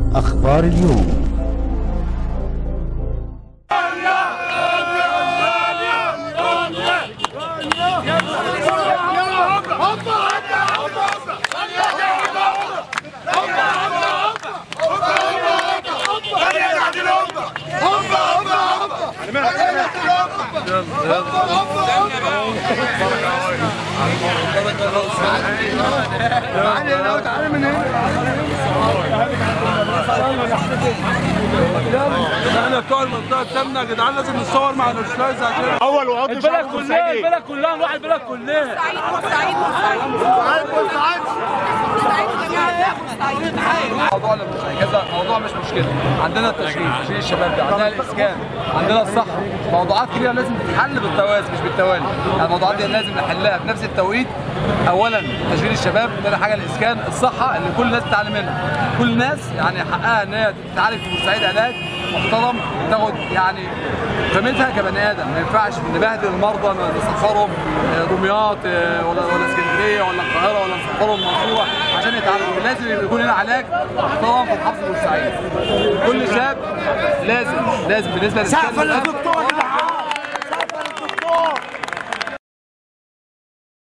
أخبار اليوم احنا بتوع المنطقه الثامنه يا جدعان لازم نتصور مع الاشلاز عشان اول وعضو البلد كلها البلد كلها نروح البلد كلها بورسعيد بورسعيد موضوع كذا موضوع مش مشكله عندنا التشغيل تشغيل الشباب ده عندنا الاسكان عندنا الصحه موضوعات كتيره لازم تتحل بالتوازي مش بالتوالي يعني الموضوعات دي لازم نحلها في نفس التوقيت اولا تشغيل الشباب ثاني حاجه الاسكان الصحه اللي كل الناس تتعلم منها كل الناس يعني حقها ان هي تتعالج في بورسعيد علاج محترم تاخد يعني قيمتها كبني ادم ما ينفعش نبهدل المرضى نسخرهم دمياط ولا ولا اسكندريه ولا القاهره ولا نسخرهم المنصوره عشان يتعالجوا لازم يكون هنا علاج محترم في محافظه بورسعيد كل شاب لازم لازم بالنسبه للسكان